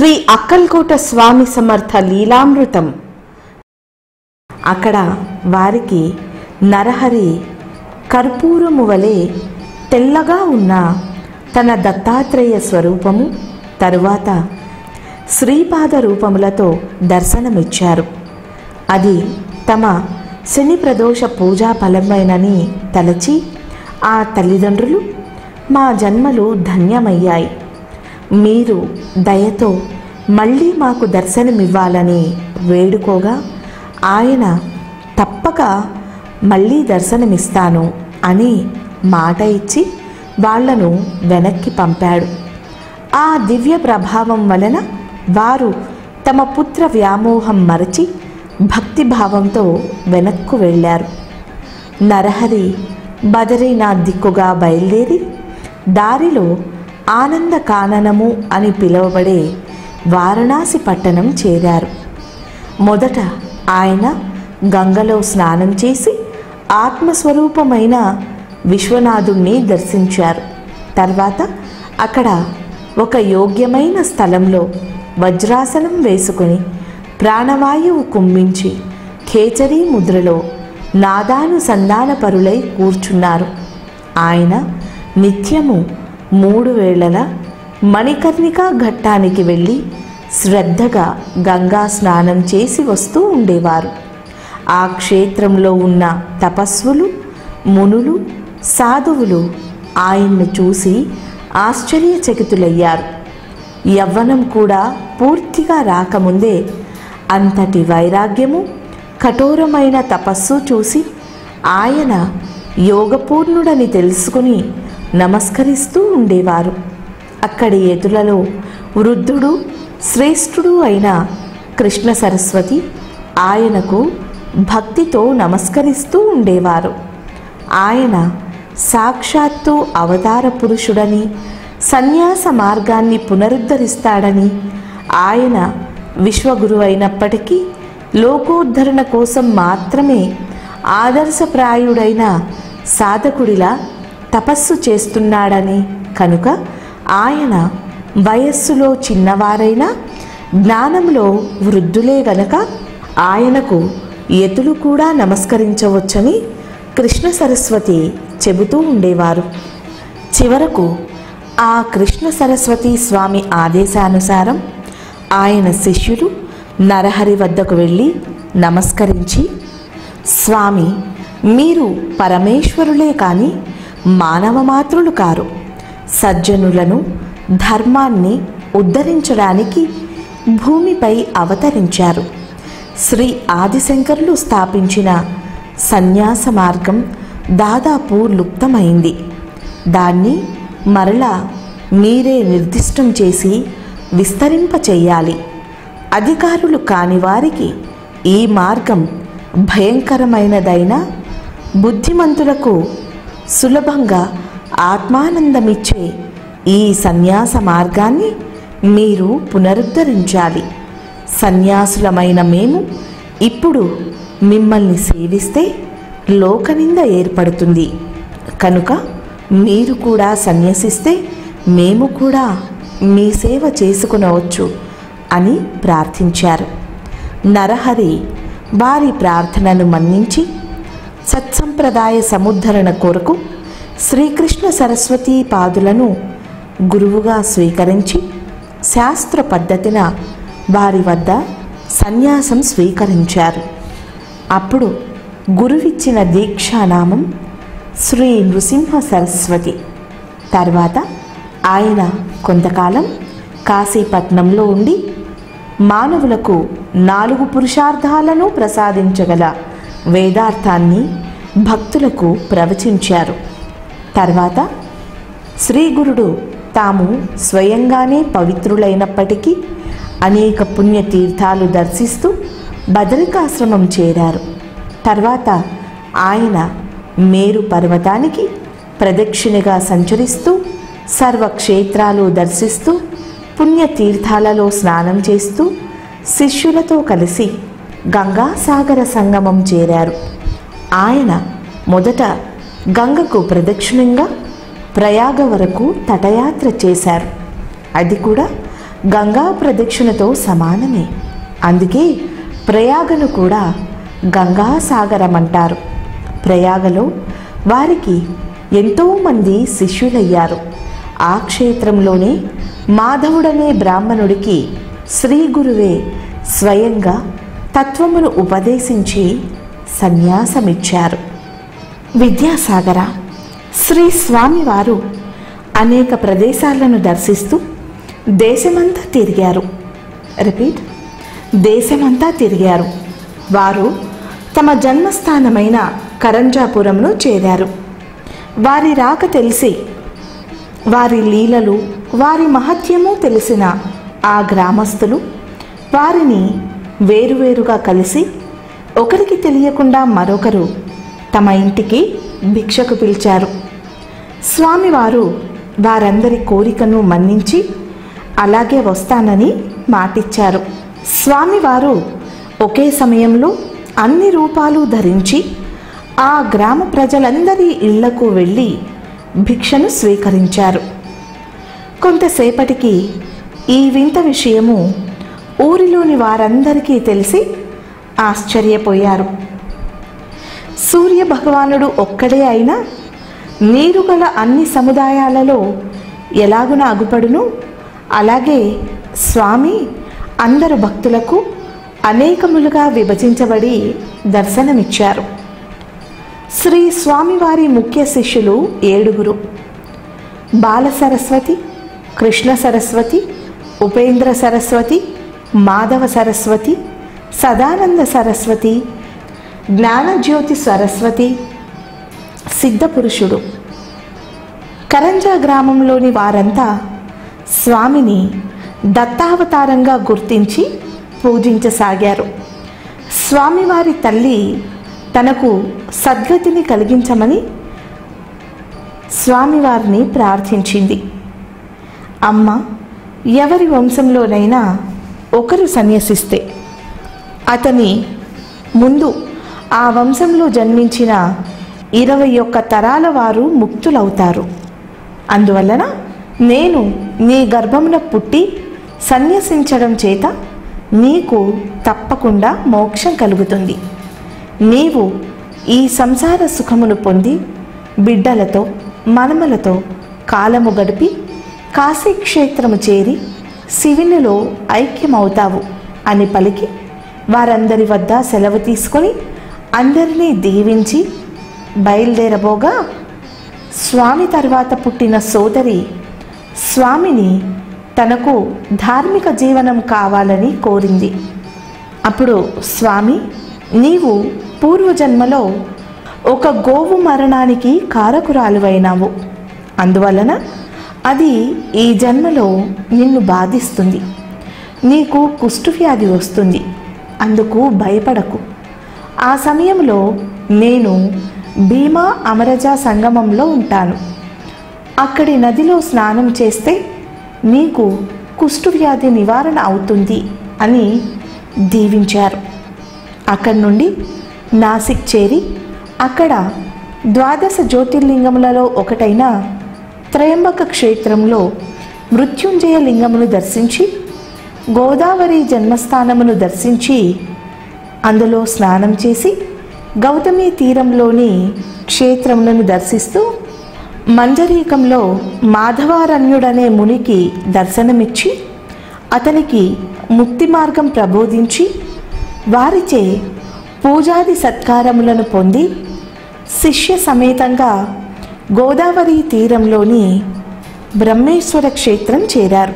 శ్రీ అక్కల్కోట స్వామి సమర్థ లీలామృతం అక్కడ వారికి నరహరి కర్పూరము వలె తెల్లగా ఉన్న తన దత్తాత్రేయ స్వరూపము తరువాత శ్రీపాద రూపములతో దర్శనమిచ్చారు అది తమ శని ప్రదోష పూజా ఫలమైనని తలచి ఆ తల్లిదండ్రులు మా జన్మలు ధన్యమయ్యాయి మీరు దయతో మళ్ళీ మాకు దర్శనమివ్వాలని వేడుకోగా ఆయన తప్పక మళ్ళీ దర్శనమిస్తాను అని మాట ఇచ్చి వాళ్లను వెనక్కి పంపాడు ఆ దివ్య ప్రభావం వలన వారు తమ పుత్ర వ్యామోహం మరచి భక్తిభావంతో వెనక్కు వెళ్ళారు నరహరి బదరీనాథ్ దిక్కుగా బయలుదేరి దారిలో ఆనంద కాననము అని పిలువబడే వారణాసి పట్టణం చేరారు మొదట ఆయన గంగలో స్నానం చేసి ఆత్మస్వరూపమైన విశ్వనాథుణ్ణి దర్శించారు తర్వాత అక్కడ ఒక యోగ్యమైన స్థలంలో వజ్రాసనం వేసుకుని ప్రాణవాయువు కుంభించి ఖేచరీ ముద్రలో నాదానుసంధానపరులై కూర్చున్నారు ఆయన నిత్యము మూడు వేళల మణికర్ణికా ఘట్టానికి వెళ్ళి శ్రద్ధగా గంగా స్నానం చేసి వస్తూ ఉండేవారు ఆ క్షేత్రంలో ఉన్న తపస్సులు మునులు సాధువులు ఆయన్ను చూసి ఆశ్చర్యచకితులయ్యారు యవ్వనం కూడా పూర్తిగా రాకముందే అంతటి వైరాగ్యము కఠోరమైన తపస్సు చూసి ఆయన యోగపూర్ణుడని తెలుసుకుని నమస్కరిస్తూ ఉండేవారు అక్కడి ఎదులలో వృద్ధుడు శ్రేష్ఠుడు అయిన కృష్ణ సరస్వతి ఆయనకు భక్తితో నమస్కరిస్తూ ఉండేవారు ఆయన సాక్షాత్తు అవతార పురుషుడని సన్యాస మార్గాన్ని పునరుద్ధరిస్తాడని ఆయన విశ్వగురు అయినప్పటికీ లోకోద్ధరణ కోసం మాత్రమే ఆదర్శప్రాయుడైన సాధకుడిలా తపస్సు చేస్తున్నాడని కనుక ఆయన వయస్సులో చిన్నవారైనా జ్ఞానంలో వృద్ధులే గనక ఆయనకు ఎతులు కూడా నమస్కరించవచ్చని కృష్ణ సరస్వతి చెబుతూ ఉండేవారు చివరకు ఆ కృష్ణ సరస్వతి స్వామి ఆదేశానుసారం ఆయన శిష్యులు నరహరి వద్దకు వెళ్ళి నమస్కరించి స్వామి మీరు పరమేశ్వరులే కాని మానవ మాతృలు కారు సజ్జనులను ధర్మాన్ని ఉద్ధరించడానికి భూమిపై అవతరించారు శ్రీ ఆదిశంకరులు స్థాపించిన సన్యాస మార్గం దాదాపు లుప్తమైంది దాన్ని మరలా మీరే నిర్దిష్టం చేసి విస్తరింపచేయాలి అధికారులు కాని వారికి ఈ మార్గం భయంకరమైనదైనా బుద్ధిమంతులకు సులభంగా ఆత్మానందమిచ్చే ఈ సన్యాస మార్గాన్ని మీరు పునరుద్ధరించాలి సన్యాసులమైన మేము ఇప్పుడు మిమ్మల్ని సేవిస్తే లోకనింద ఏర్పడుతుంది కనుక మీరు కూడా సన్యసిస్తే మేము కూడా మీ సేవ చేసుకునవచ్చు అని ప్రార్థించారు నరహరి వారి ప్రార్థనను మన్నించి సత్సంప్రదాయ సముద్ధరణ కొరకు శ్రీకృష్ణ సరస్వతీ పాదులను గురువుగా స్వీకరించి శాస్త్ర పద్ధతిన వారి వద్ద సన్యాసం స్వీకరించారు అప్పుడు గురువిచ్చిన దీక్షానామం శ్రీ నృసింహ సరస్వతి తర్వాత ఆయన కొంతకాలం కాశీపట్నంలో ఉండి మానవులకు నాలుగు పురుషార్థాలను ప్రసాదించగల వేదార్థాన్ని భక్తులకు ప్రవచించారు తర్వాత శ్రీగురుడు తాము స్వయంగానే పవిత్రులైనప్పటికీ అనేక పుణ్యతీర్థాలు దర్శిస్తూ బదరికాశ్రమం చేరారు తర్వాత ఆయన మేరు పర్వతానికి ప్రదక్షిణగా సంచరిస్తూ సర్వక్షేత్రాలు దర్శిస్తూ పుణ్యతీర్థాలలో స్నానం చేస్తూ శిష్యులతో కలిసి గంగాసాగర సంగమం చేరారు ఆయన మొదట గంగకు ప్రదక్షిణంగా ప్రయాగ వరకు తటయాత్ర చేశారు అది కూడా గంగా ప్రదక్షిణతో సమానమే అందుకే ప్రయాగను కూడా గంగా సాగరం అంటారు ప్రయాగలో వారికి ఎంతోమంది శిష్యులయ్యారు ఆ క్షేత్రంలోనే మాధవుడనే బ్రాహ్మణుడికి శ్రీ గురువే స్వయంగా తత్వమును ఉపదేశించి సన్యాసమిచ్చారు విద్యాసాగర శ్రీ స్వామివారు అనేక ప్రదేశాలను దర్శిస్తూ దేశమంతా తిరిగారు రిపీట్ దేశమంతా తిరిగారు వారు తమ జన్మస్థానమైన కరంజాపురంను చేరారు వారి రాక తెలిసి వారి లీలలు వారి మహత్యము తెలిసిన ఆ గ్రామస్తులు వారిని వేరువేరుగా కలిసి ఒకరికి తెలియకుండా మరొకరు తమ ఇంటికి భిక్షకు పిలిచారు స్వామివారు వారందరి కోరికను మన్నించి అలాగే వస్తానని మాటిచ్చారు స్వామివారు ఒకే సమయంలో అన్ని రూపాలు ధరించి ఆ గ్రామ ప్రజలందరి ఇళ్లకు వెళ్ళి భిక్షను స్వీకరించారు కొంతసేపటికి ఈ వింత విషయము ఊరిలోని వారందరికీ తెలిసి ఆశ్చర్యపోయారు సూర్య భగవానుడు ఒక్కడే అయినా నీరు గల అన్ని సముదాయాలలో ఎలాగున అగుపడును అలాగే స్వామి అందరు భక్తులకు అనేకములుగా విభజించబడి దర్శనమిచ్చారు శ్రీ స్వామివారి ముఖ్య శిష్యులు ఏడుగురు బాల సరస్వతి కృష్ణ సరస్వతి ఉపేంద్ర సరస్వతి మాధవ సరస్వతి సదానంద సరస్వతి జ్ఞానజ్యోతి సరస్వతి సిద్ధపురుషుడు కరంజా గ్రామంలోని వారంతా స్వామిని దత్తావతారంగా గుర్తించి పూజించసాగారు స్వామివారి తల్లి తనకు సద్గతిని కలిగించమని స్వామివారిని ప్రార్థించింది అమ్మ ఎవరి వంశంలోనైనా ఒకరు సన్యసిస్తే అతని ముందు ఆ వంశంలో జన్మించిన ఇరవై ఒక్క తరాల వారు ముక్తులవుతారు అందువలన నేను నీ గర్భమున పుట్టి సన్యసించడం చేత నీకు తప్పకుండా మోక్షం కలుగుతుంది నీవు ఈ సంసార సుఖమును పొంది బిడ్డలతో మనమలతో కాలము గడిపి కాశీక్షేత్రము చేరి శివునిలో ఐక్యమవుతావు అని పలికి వారందరి వద్ద సెలవు తీసుకొని అందరినీ దీవించి బయలుదేరబోగా స్వామి తర్వాత పుట్టిన సోదరి స్వామిని తనకు ధార్మిక జీవనం కావాలని కోరింది అప్పుడు స్వామి నీవు పూర్వజన్మలో ఒక గోవు మరణానికి కారకురాలువైనావు అందువలన అది ఈ జన్మలో నిన్ను బాధిస్తుంది నీకు కుష్ఠవ్యాధి వస్తుంది అందుకు భయపడకు ఆ సమయంలో నేను భీమా అమరజ సంగమంలో ఉంటాను అక్కడి నదిలో స్నానం చేస్తే నీకు కుష్ఠవ్యాధి నివారణ అవుతుంది అని దీవించారు అక్కడి నుండి నాసిక్ చేరి అక్కడ ద్వాదశ జ్యోతిర్లింగములలో ఒకటైన త్రయంబక క్షేత్రంలో మృత్యుంజయ లింగమును దర్శించి గోదావరి జన్మస్థానమును దర్శించి అందులో స్నానం చేసి గౌతమి తీరంలోని క్షేత్రములను దర్శిస్తూ మంజరీకంలో మాధవారణ్యుడనే మునికి దర్శనమిచ్చి అతనికి ముక్తి మార్గం ప్రబోధించి వారిచే పూజాది సత్కారములను పొంది శిష్య సమేతంగా గోదావరి తీరంలోని బ్రహ్మేశ్వర క్షేత్రం చేరారు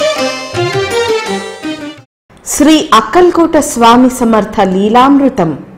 శ్రీ అక్కల్కోట స్వామి సమర్థ లీలామృతం